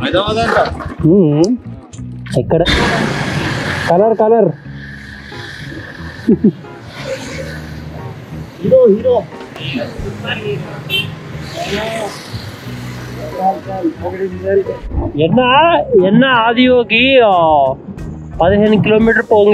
హైదరాబాద్ అంట మ్మ్. ఎక్కడ colour colour hero hero என்ன என்ன ஆதியோகி ஆ, பதினேழு கிலோமீட்டர் போங்க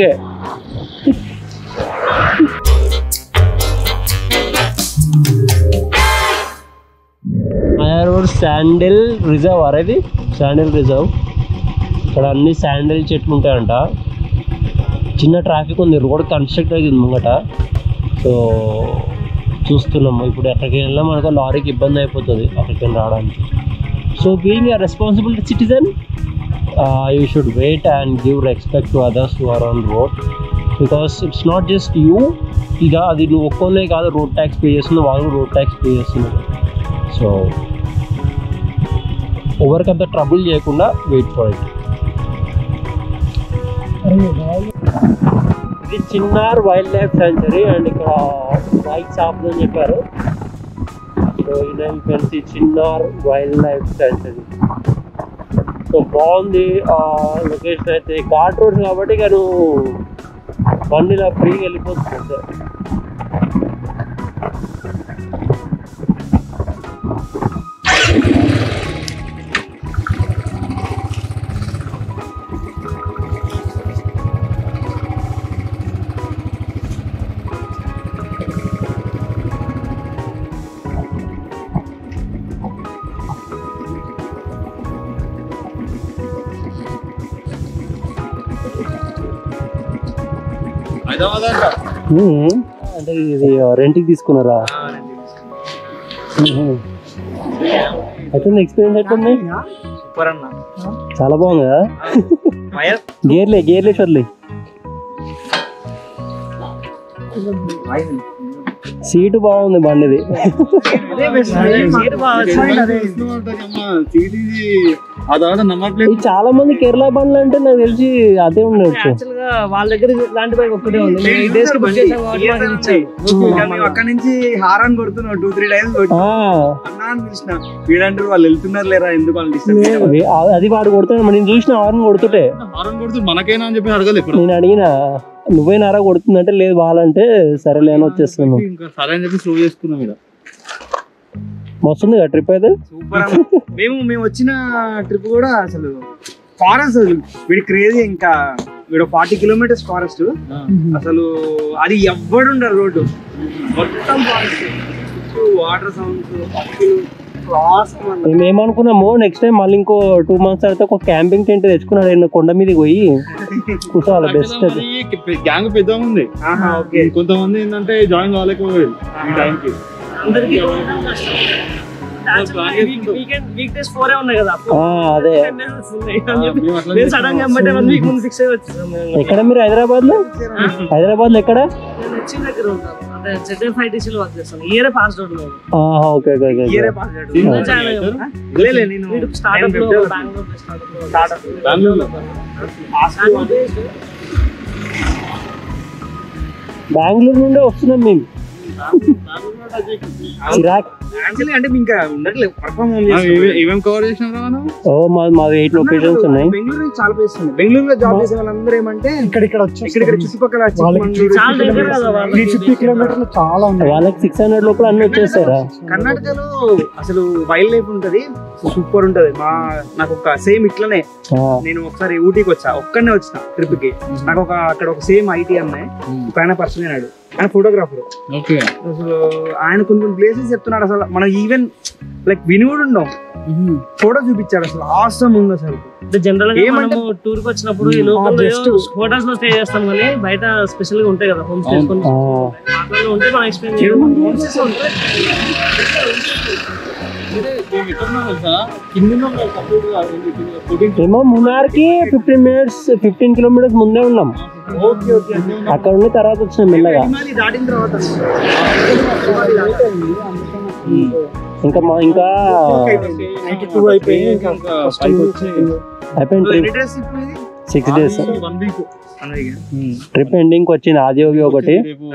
రోడ్ శాండిల్ రిజర్వ్ అరేది శాండిల్ రిజర్వ్ ఇక్కడ అన్ని శాండిల్ చెట్లు ఉంటాయంట చిన్న ట్రాఫిక్ ఉంది రోడ్ కన్స్ట్రక్ట్ అయింది ముంగట సో చూస్తున్నాము ఇప్పుడు ఎక్కడికి వెళ్ళినా మనకు లారీకి ఇబ్బంది అయిపోతుంది అక్కడికి రావడానికి so being a responsible citizen you should wait and give respect to others who are on road because it's not just you ఇక అది నువ్వు ఒక్కొన్నే కాదు రోడ్ ట్యాక్స్ పే చేస్తున్నావు వాళ్ళు రోడ్ ట్యాక్స్ పే చేస్తున్నారు సో ఎవరికి అంత ట్రబుల్ చేయకుండా వెయిట్ ఫర్ ఇట్ ఇది Chinnar wildlife sanctuary and ఇక్కడ బైక్స్ ఆపుదని చెప్పారు సో ఈయన కలిసి Chinnar wildlife sanctuary so బాగుంది లొకేషన్ అయితే ఘాట్ రోడ్ కాబట్టి ఇక నువ్వు బండిలో ఫ్రీగా వెళ్ళిపోతుంది అంతే. హైదరాబాద్ అంట మ్మ్. అంటే ఇది రెంట్కి తీసుకున్నారా మ్మ్. ఎట్లుంది ఎక్స్పీరియన్స్ ఎట్లుంది సూపర్ అన్న చాలా బాగుంది కదా ఫైర్ గేర్లే గేర్లే చొర్లే సీటు బాగుంది బండిది అదే బెస్ట్ సీట్ బాగా వచ్చింది అదే సిటీది ఆ తర్వాత నంబర్ ప్లేట్ ఇది చాలా మంది కేరళ బండ్లు అంటే నాకు తెలిసి అదే ఉండొచ్చు యాక్చువల్ గా వాళ్ళ దగ్గర ఇలాంటి బైక్ ఒక్కటే ఉంది మేము ఈ డేస్ కి బుక్ చేసాం కాబట్టి మాకు ఇది ఇచ్చారు ఇంకా మేము అక్కడ నుంచి హారాన్ కొడుతున్నాం టూ త్రీ టైమ్స్ కొట్టి ఆ, అన్నా అని పిలిచిన వీడంటారు వాళ్ళు వెళ్తున్నారు లేరా ఎందుకు వాళ్ళు డిస్టర్బ్ అది- అది వాడు కొడుతున్నాడు నేను చూసిన ఆరుని కొడుతుంటే హారన్ కొడుతు మనకైనా అని చెప్పి అడగలేదు ఇప్పుడు నేను అడిగిన నువ్వేనారా కొడుతుందంటే లేదు వాళ్ళంటే సరేలే అని వచ్చేస్తున్నాను ఇంకా సరే అని చెప్పి స్లో చేసుకున్నాం ఇక్కడ మస్తుంది కదా ట్రిప్ అయితే సూపర్ అన్న మేము మేము వచ్చిన ట్రిప్ కూడా అసలు ఫారెస్ట్ వీడి క్రేజీ ఇంకా వీడు ఫార్టీ కిలోమీటర్స్ ఫారెస్ట్ అసలు అది ఎవ్వడు ఉండరు రోడ్డు మొత్తం ఫారెస్ట్ వాటర్ సౌండ్స్ పక్షులు క్రాస్ మేము ఏమనుకున్నాము నెక్స్ట్ టైం మళ్ళీ ఇంకో టూ మంత్స్ తర్వాత ఒక క్యాంపింగ్ టెంట్ తెచ్చుకున్నాడు ఈయన కొండ మీదకి పోయి కూర్చోవాలి బెస్ట్ అది గ్యాంగ్ పెద్దగా ఉంది ఆహా ఓకే కొంతమంది ఏంటంటే జాయిన్ కాలేకపోయారు ఈ టైంకి అందరికి వీకెండ్ వీక్ డేస్ ఫోర్ ఉన్నాయి కదా ఆ, అదే టెన్ డేస్ ఉన్నాయి అని చెప్పి నేను సడన్ గా అమ్మటే వన్ వీక్ ముందు ఫిక్స్ అయ్యి వచ్చేసాం మేము. ఎక్కడ మీరు హైదరాబాద్ లో హైదరాబాద్ లో ఎక్కడ నేను వచ్చి దగ్గర ఉంటాను అంటే జెడ్ ఫైవ్ టీసీలో వర్క్ చేస్తాను ఇయర్ పాస్ అవుట్ నేను ఆహా, ఓకే ఓకే ఓకే ఇయరే ఓకే. పాస్ ఇందులో జాయిన్ అయ్యాను లేలే నేను వీడు స్టార్ట్అప్ లో నేను బెంగళూరు స్టార్ట్అప్ లో startup. బెంగళూరులో బెంగళూరు నుండే వస్తున్నాం మేము చిరాక్ యాక్చువల్లీ అంటే మీ ఇంకా ఉండట్లేదు పర్ఫామ్ హోమ్ ఏమేం కవర్ చేసినాం మనం ఓ మా మాది ఎయిట్ లొకేషన్స్ ఉన్నాయి బెంగళూరు నుంచి చాలా ప్లేస్ ఉంది బెంగళూరులో జాబ్ చేసే వాళ్ళందరూ ఏమంటే ఇక్కడ ఇక్కడ వచ్చి ఇక్కడ ఇక్కడ చుట్టుపక్కల చిక్కమంగళూరు, చాలా దగ్గర కదా వాళ్ళకి. త్రీ ఫిఫ్టీ కిలోమీటర్లు చాలా ఉన్నాయి వాళ్ళకి సిక్స్ హండ్రెడ్ లోపల అన్ని వచ్చేస్తారా కర్ణాటకలో అసలు వైల్డ్ లైఫ్ ఉంటది సూపర్ ఉంటది మా నాకు ఒక సేమ్ ఇట్లనే ఆ, నేను ఒకసారి ఊటీకి వచ్చా ఒక్కడనే వచ్చిన ట్రిప్ కి నాకు ఒక అక్కడ ఒక సేమ్ ఐటీ అమ్మాయి ఒక ఆయన పర్సన్ అయినాడు ఆయన ఫోటోగ్రాఫర్ ఓకే అసలు ఆయన కొన్ని కొన్ని ప్లేసెస్ చెప్తున్నాడు అసలు మనం ఈవెన్ లైక్ విని కూడా ఉండం ఫోటో చూపించాడు అసలు ఆసమ్ ఉంది అసలు అంటే జనరల్ గా ఏమంటే- మనము టూర్ కి వచ్చినప్పుడు ఈ లోకల్ హోటల్స్ లో స్టే చేస్తాం కానీ బయట స్పెషల్ గా ఉంటాయి కదా హోమ్ స్టేస్ కొన్ని ఆ, వాటిలో ఉంటే మనం ఎక్స్ప్లెయిన్ ఏడు చేయడం homes ఏ ఉంటాయి. ఏమో మునార్ కి ఫిఫ్టీన్ మినిట్స్ ఫిఫ్టీన్ కిలోమీటర్స్ ముందే ఉన్నాం ఓకే ఓకే అక్కడ ఉండి తర్వాత వచ్చినాం మెల్లగా హిమాలి దాటిన తర్వాత ఇంకా మా ఇంకా నైన్టీ టూ అయిపోయి ఇంకా అయిపోయింది ట్రిప్ రిటర్స్ ఇప్పుడు ఇది సిక్స్ డేస్ వన్ వీక్ అన్నది ట్రిప్ ఎండింగ్ వచ్చింది ఆదియోగి ఒకటి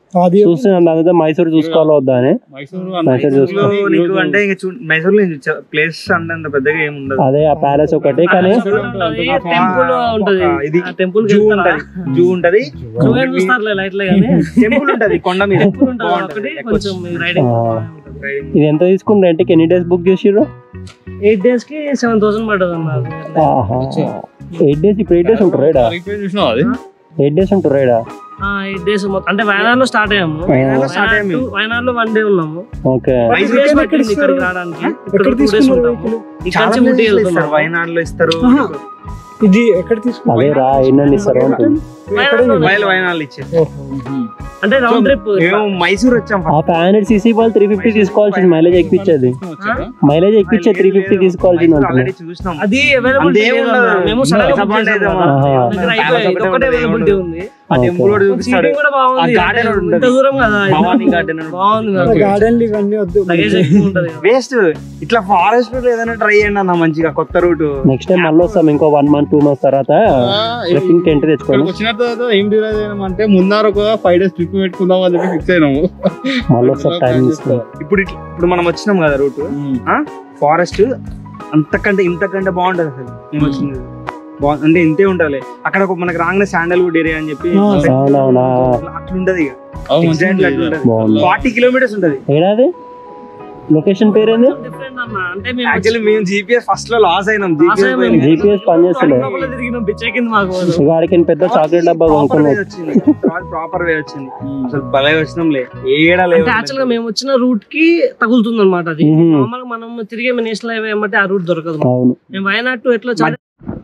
అది చూస్తున్నాను అదే మైసూర్ చూసుకోవాలా వద్దా అని మైసూరు మైసూర్ చూసుకో మైసూరులో నీకు అంటే ఇంకా చూ మైసూరులో ప్లేస్ అంటే అంత పెద్దగా ఏమి ఉండదు అదే ఆ ప్యాలెస్ ఒకటి కానీ టెంపుల్ ఉంటది ఇది ఆ టెంపుల్ జూ ఉంటది జూ ఉంటది జూవేన్ చూస్తారులే లైట్ కానీ టెంపుల్ ఉంటది కొండ మీద టెంపుల్ ఉంటుంది ఒకటి కొంచెం రైడింగ్ ఇది ఎంత తీసుకుని రెంట్కి ఎన్ని డేస్ బుక్ చేసిర్రు ఎయిట్ డేస్ కి సెవెన్ థౌసండ్ పడుతుంది అన్నారు ఎయిట్ డేస్ ఇప్పుడు ఎయిట్ డేస్ ఉంటారు రైడా చూసినావు అది ఎయిట్ డేస్ ఉంటారు రైడా ఎయిట్ డేస్ మొత్తం అంటే వయనాడ్ లో స్టార్ట్ అయ్యాము వయనాడ్లో start అయ్యాము మేము. వయనాడ్ లో వన్ డే ఉన్నాము ఓకే మైసూర్ Two days ఎక్కడ పట్టింది ఇస్తారు? ఇక్కడికి రావడానికి ఎక్కడ ఇక్కడ టూ డేస్ తీసుకున్నారు ఉంటాము వెహికల్ ఇక్కడ చాలా నుంచి ఊటీ places లో ఇస్తారు వెళ్తున్నాము వయనాడులో ఇస్తారు ఆహా. ఇది ఎక్కడ తీసుకున్నారు అదే రా ఎన్ని ఇస్తారు అంటుంది వైల్ వయనాడులో ఇచ్చారు అంటే రౌండ్ ట్రిప్ మేము మైసూర్ వచ్చాం ఆ ఫైవ్ హండ్రెడ్ సీసీ వాళ్ళు త్రీ ఫిఫ్టీ తీసుకోవాల్సింది మైలేజ్ ఎక్కిచ్చేది మైలేజ్ ఎక్కిచ్చే త్రీ ఫిఫ్టీ తీసుకోవాల్సింది అంటున్నా ఆల్రెడీ చూసినాం అది అవైలబుల్ అంతే ఉండదు. మేము సడన్ గా book డిసప్పాయింట్ చేసాం అవుతాం. కదా. ఆహా. మన దగ్గర అయిపోయాయి. ఇది ఒక్కటే అవైలబిలిటీ ఉంది ఆ టెంపుల్ కూడా చూపిస్తాడు సీటింగ్ కూడా బాగుంది ఆ garden అంటే ఉంటది. ఇంత దూరం కదా ఇది. భవానీ garden అని బాగుంది నాకు. గార్డెన్లు ఇవన్నీ వద్దు లగేజ్ ఎక్కువ ఉంటది కదా. వేస్ట్ ఇట్లా ఫారెస్ట్ రూట్ ఏదైనా ట్రై చేయండి అన్న మంచిగా కొత్త రూట్ నెక్స్ట్ టైం మళ్ళీ వస్తాం ఇంకో వన్ మంత్ టూ మంత్స్ తర్వాత ట్రెక్కింగ్ టెంట్ ఇక్కడికి తెచ్చుకోండి వచ్చిన తర్వాత ఏం డిరైవ్ అయినామంటే ముందర ఒక ఫైవ్ డేస్ ట్రిప్ పెట్టుకుందాం అని చెప్పి ఫిక్స్ అయినాము మళ్ళీ వస్తాం టైం తీసుకుని ఇప్పుడు ఇట్లా- ఇప్పుడు మనం వచ్చినాం కదా రూట్ ఫారెస్ట్ అంతకంటే ఇంతకంటే బాగుంటది అసలు మేము వచ్చింది బాగు అంటే ఇంతే ఉండాలి అక్కడ ఒక మనకి రాగానే శాండల్వుడ్ ఏరియా అని చెప్పి ఆ, అవునవునా అట్లుంటది ఇక అవును, Exactly మంచిగా అట్లుంటది బాగుంది ఫార్టీ కిలోమీటర్స్ ఉంటది ఏడాది లొకేషన్ పేరేంది Different అన్న. అంటే మేము యాక్చువల్లీ మేము జీపీఎస్ ఫస్ట్ లో లాస్ అయినాం Loss GPS అయ్యాం. పోయింది. GPS పనిచేస్తలే. లోపల తిరిగినాం పిచ్చెక్కింది మాకు ఇక ఆడికి పెద్ద చాక్లెట్ డబ్బా ప్రాపర్ వే కొనుక్కున్నాం వచ్చింది ప్రాపర్ వే వచ్చింది అసలు భలే వచ్చినాంలే ఏడా అంటే లేవు యాక్చువల్ గా మేము వచ్చిన రూట్ కి తగులుతుంది అనమాట అది మ్మ్. నార్మల్ మనం తిరిగే నేషనల్ హైవే ఏమంటే ఆ రూట్ దొరకదు మనకు. అవును మేము వయనాడ్ టు ఎట్లా చాలా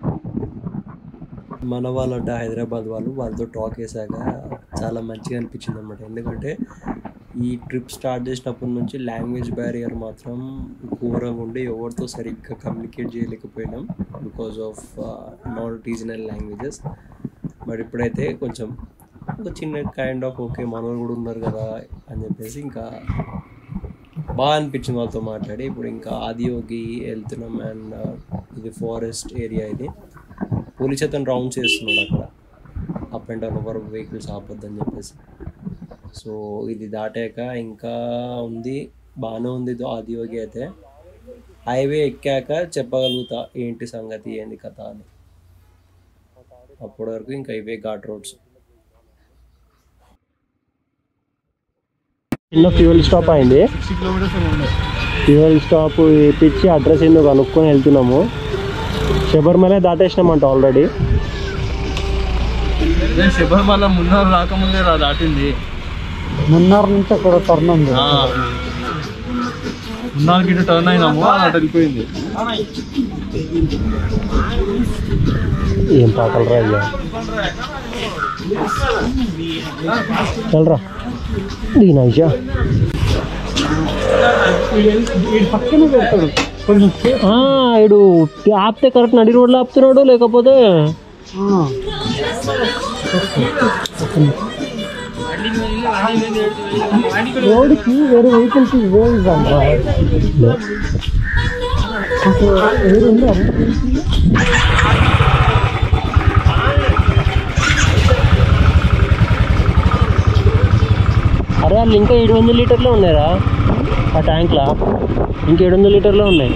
మన వాళ్ళు అంటే హైదరాబాద్ వాళ్ళు వాళ్ళతో టాక్ చేశాక చాలా మంచిగా అనిపించింది అనమాట ఎందుకంటే ఈ ట్రిప్ స్టార్ట్ చేసినప్పటి నుంచి లాంగ్వేజ్ బ్యారియర్ మాత్రం ఘోరంగా ఉండి ఎవరితో సరిగ్గా కమ్యూనికేట్ చేయలేకపోయినాం because of non regional languages but ఇప్పుడైతే కొంచెం ఒక చిన్న కైండ్ ఆఫ్ ఓకే మనోళ్ళు కూడా ఉన్నారు కదా అని చెప్పేసి ఇంకా బాగా అనిపించింది వాళ్ళతో మాట్లాడి ఇప్పుడు ఇంకా ఆదియోగి వెళ్తున్నాం అండ్ ఇది ఫారెస్ట్ ఏరియా ఇది పోలీస్ అతను రౌండ్స్ చేస్తున్నాడు అక్కడ up and down over vehicles ఆపొద్దని చెప్పేసి సో ఇది దాటాక ఇంకా ఉంది బాగానే ఉంది ఇది ఆదియోగి అయితే హైవే ఎక్కాక చెప్పగలుగుతా ఏంటి సంగతి ఏంది కథ అని అప్పటి వరకు ఇంకా ఇవే ఘాట్ రోడ్స్ చిన్న ఫ్యూయల్ స్టాప్ అయింది ఫ్యూయల్ స్టాప్ ఇప్పించి అడ్రస్ ఏందో కనుక్కొని వెళ్తున్నాము శబరిమల దాటేసినామంట ఆల్రెడీ శబరిమల మున్నార్ రాకముందే రా దాటింది మున్నార్ నుంచి అక్కడ టర్న్ ఉంది మున్నార్ గిట్ట టర్న్ అయినాము అటు వెళ్ళిపోయింది ఏం పాటలు రా అయ్యా చల్రా దీనయ్యా పక్కనే పెడతాడు కొంచెం సేఫ్. ఇడు ఆపితే కరెక్ట్ నడి రోడ్లో ఆపుతున్నాడు లేకపోతే ఆ. రోడ్డుకి వేరే వెహికల్స్ వే ఇవ్వాలి కొంచెం వేరే ఉందా అరే వాళ్ళు ఇంకా ఏడు వందల లీటర్లే ఉన్నాయిరా ఆ ట్యాంక్లో ఇంకా ఏడు వందల లీటర్లే ఉన్నాయి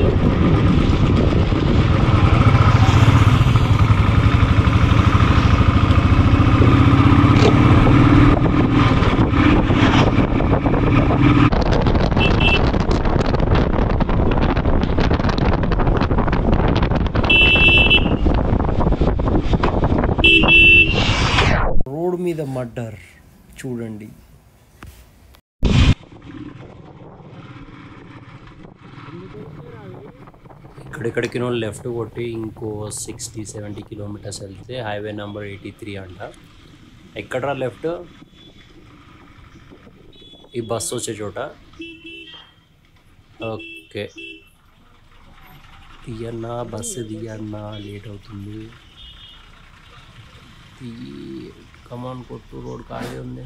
రోడ్ మీద మర్డర్ చూడండి ఇక్కడెక్కడికి లెఫ్ట్ కొట్టి ఇంకో సిక్స్టీ సెవెంటీ కిలోమీటర్స్ వెళ్తే హైవే నెంబర్ ఎయిటీ త్రీ అంట ఎక్కడరా లెఫ్ట్ ఈ బస్సు వచ్చే చోట ఓకే తీయన్నా బస్సు తీయన్నా లేట్ అవుతుంది తీ కమాన్ కొట్టు రోడ్ ఖాళీ ఉంది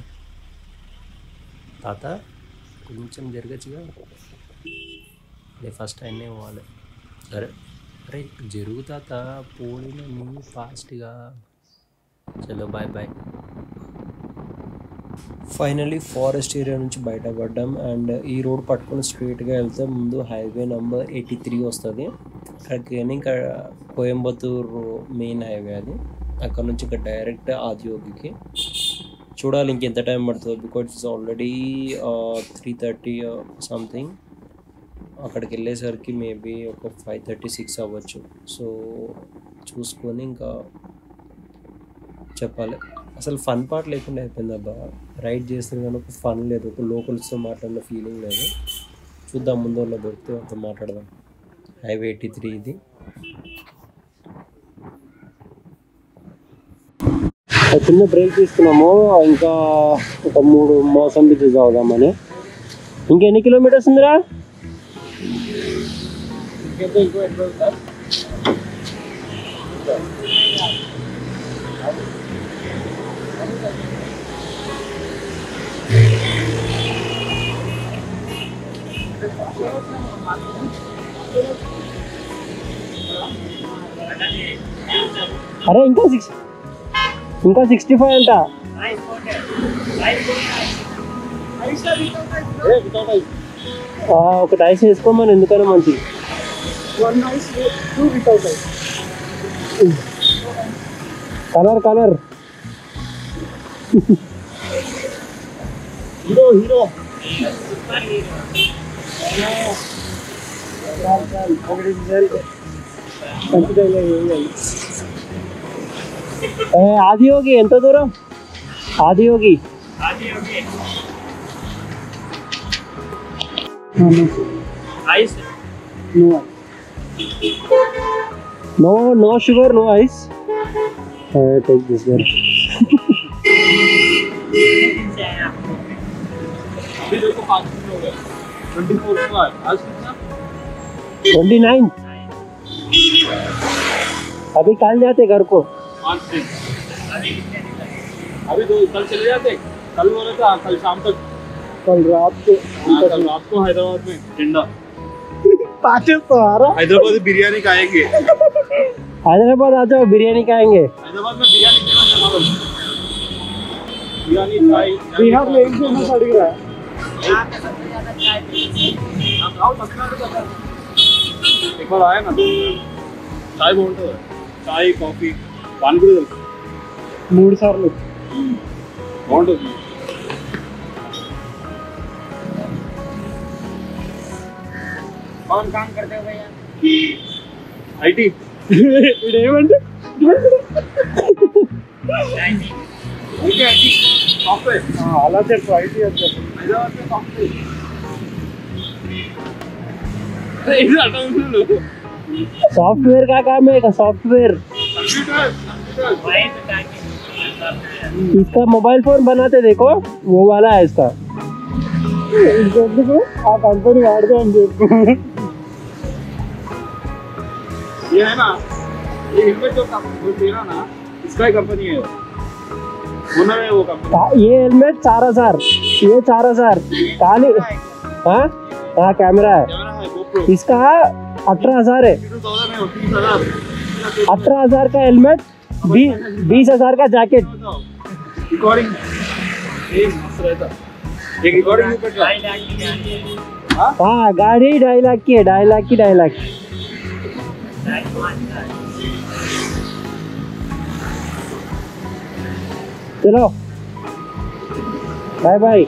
తాత కొంచెం జరగచ్చుగా లే ఫస్ట్ ఆయనే పోవాలి సరే అరే జరుగు తాత పోడిన నీ ఫాస్ట్గా చలో bye bye finally forest area నుంచి బయటపడ్డాం అండ్ ఈ రోడ్ పట్టుకొని స్ట్రైట్గా వెళ్తే ముందు హైవే నెంబర్ ఎయిటీ త్రీ వస్తుంది అక్కడికి ఇంకా కోయంబత్తూర్ మెయిన్ హైవే అది అక్కడ నుంచి ఇంకా డైరెక్ట్ ఆదియోగికి చూడాలి ఇంకెంత టైం పడుతుంది because it's already three thirty something అక్కడికి వెళ్ళేసరికి మేబీ ఒక ఫైవ్ థర్టీ సిక్స్ అవ్వచ్చు సో చూసుకొని ఇంకా చెప్పాలి అసలు ఫన్ పార్ట్ లేకుండా అయిపోయింది అబ్బా రైడ్ చేస్తున్న కానీ ఒక ఫన్ లేదు ఒక లోకల్స్తో మాట్లాడిన ఫీలింగ్ లేదు చూద్దాం ముందు వాళ్ళు దొరికితే వాళ్ళతో మాట్లాడదాం హైవే ఎయిటీ త్రీ ఇది ఒక చిన్న బ్రేక్ తీసుకున్నాము ఇంకా ఒక మూడు మోసం బీచెస్ అవుదామని ఇంకెన్ని కిలోమీటర్స్ ఉందిరా అరే ఇంకా సిక్స్ ఇంకా సిక్స్టీ ఫైవ్ అంట ఆ, ఒకటి ఐస్ వేసుకోమని ఎందుకైనా మంచిది కలర్ కలర్ హీరో హీరో ఏ, ఆదియోగి ఎంత దూరం Adiyogi no no sugar no ice take this one अभी देखो पाँच मिनट हो गए ट्वेंटी फोर हुआ है आज कितना ट्वेंटी नाइन अभी कल जाते घर को पाँच दिन अभी दो कल चले जाते कल बोले था कल शाम तक कल रात को हाँ, कल रात को हैदराबाद में टिंडा पाचे तो आ रहा हैदराबादी बिरयानी खाएंगे हैदराबाद आ जाओ बिरयानी खाएंगे हैदराबाद में बिरयानी फेमस है मालूम बिरयानी फ्राई बिहार में एक दिन पड़ गया है एक बार आया ना चाय బాగుంటుంది చాయ్ కాఫీ పాన్ కూడా తెలుసు మూడు సార్లు బాగుంటుంది कौन काम करते हो भैया ఐటీ వీడు ఏమంటే ఓకే ఐటీ సాఫ్ట్వేర్ ఆ, అలా చెప్పు ఐటీ అని చెప్పు హైదరాబాద్ में సాఫ్ట్వేర్ ఇది అటెన్షన్ सॉफ्टवेयर का काम है का सॉफ्टवेयर కంప్యూటర్ కంప్యూటర్ इसका मोबाइल फोन बनाते देखो वो वाला है इसका ఇంకెందుకు ఆ కంపెనీ వాడితే అని చెప్పు ये है ना ये हेलमेट जो कम- जो तेरा ना इसका ही कंपनी है ओनर है वो कंपनी का- ये हेलमेट चार हजार ये चार हजार काली हाँ हाँ कैमरा है कैमरा है GoPro इसका अठारह हजार है टू थाउजेंड है तीस हजार अठारह हजार का हेलमेट बीस हजार का जैकेट रिकॉर्डिंग ये मस्त रहता एक रिकॉर्डिंग ऊपर का हाँ गाड़ी ढाई लाख की है ढाई लाख की ढाई लाख की चलो बाय बाय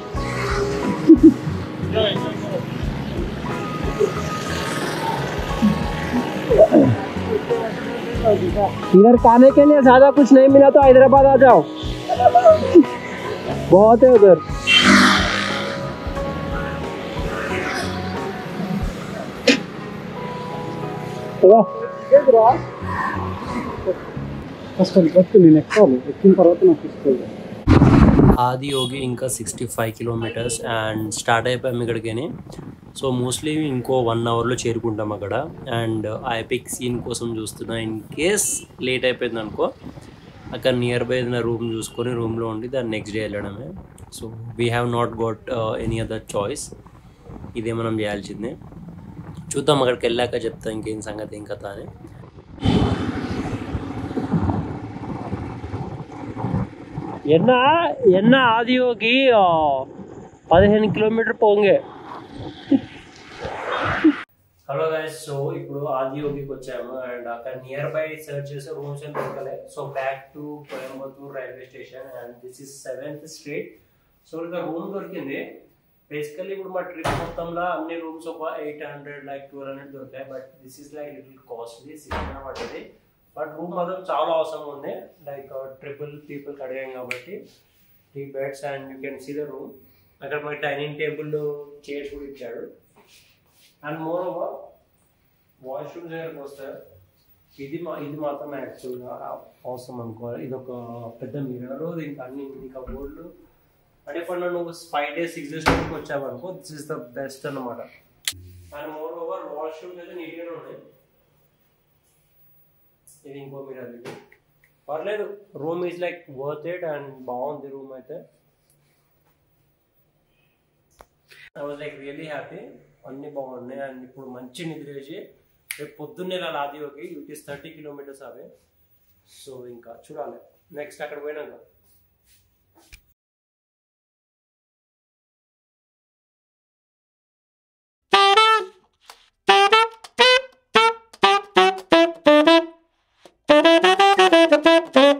इधर खाने के लिए ज्यादा कुछ नहीं मिला तो हैदराबाद आ जाओ बहुत है उधर चलो ఫస్ట్ ఫస్ట్ నేను ఎక్కాలి ఎక్కిన తర్వాత నాకు తీసుకోవాలి ఆది యోగి ఇంకా sixty five kilometres and start అయిపోయాం ఇక్కడికి సో మోస్ట్లీ ఇంకో వన్ అవర్లో చేరుకుంటాం అక్కడ అండ్ ఆ ఎపిక్ సీన్ కోసం చూస్తున్నా ఇన్ కేస్ లేట్ అయిపోయింది అనుకో అక్కడ నియర్ బై ఏదైనా రూమ్ చూసుకొని రూమ్లో ఉండి దాన్ని నెక్స్ట్ డే వెళ్ళడమే so we have not got any other choice ఇదే మనం చేయాల్సిందే చూద్దాం అక్కడికి వెళ్ళాక చెప్తా ఇంకేం సంగతి ఏం కథ అని ఎన్న ఎన్న ఆదియోగి ఆ, పదిహేను కిలోమీటర్ పోంగే హలో గైస్ సో ఇప్పుడు ఆదియోగికి వచ్చాము అండ్ అక్కడ నియర్ బై సర్చ్ చేసే రూమ్స్ ఏం దొరకలే so back to Coimbatore railway station and this is seventh street so ఇక్కడ రూమ్ దొరికింది బేసికల్లీ ఇప్పుడు మా ట్రిప్ మొత్తంలో అన్ని రూమ్స్ ఒక eight hundred like twelve hundred దొరికాయి but this is like little costly six hundred పడ్డది బట్ రూమ్ మాత్రం చాలా అవసరం ఉంది లైక్ ట్రిపుల్ పీపుల్ అడిగాం కాబట్టి three beds and you can see the room అక్కడ మనకి డైనింగ్ టేబుల్ చైర్స్ కూడా ఇచ్చాడు అండ్ మోర్ ఓవర్ వాష్రూమ్స్ దగ్గరకు వస్తే ఇది మా ఇది మాత్రం యాక్చువల్గా అవసరం అనుకోవాలి ఇది ఒక పెద్ద మిర్రర్ దీనికి అన్ని ఇంకా బోర్డులు అంటే ఇప్పుడు నువ్వు ఫైవ్ డేస్ సిక్స్ డేస్ వరకు వచ్చావు అనుకో దిస్ ఇస్ ద బెస్ట్ అన్నమాట అండ్ మోర్ ఓవర్ వాష్రూమ్స్ అయితే నీట్గానే ఉన్నాయి ఇది ఇంకో మిర్రర్ ఇది పర్లేదు room is like worth it and బాగుంది రూమ్ అయితే I was like really happy అన్ని బాగున్నాయి అండ్ ఇప్పుడు మంచి నిద్ర వేసి రేపు పొద్దున్నే ఇలా లాదియోకి it is thirty kilometres away so ఇంకా చూడాలి నెక్స్ట్ అక్కడ పోయినాక Thank you.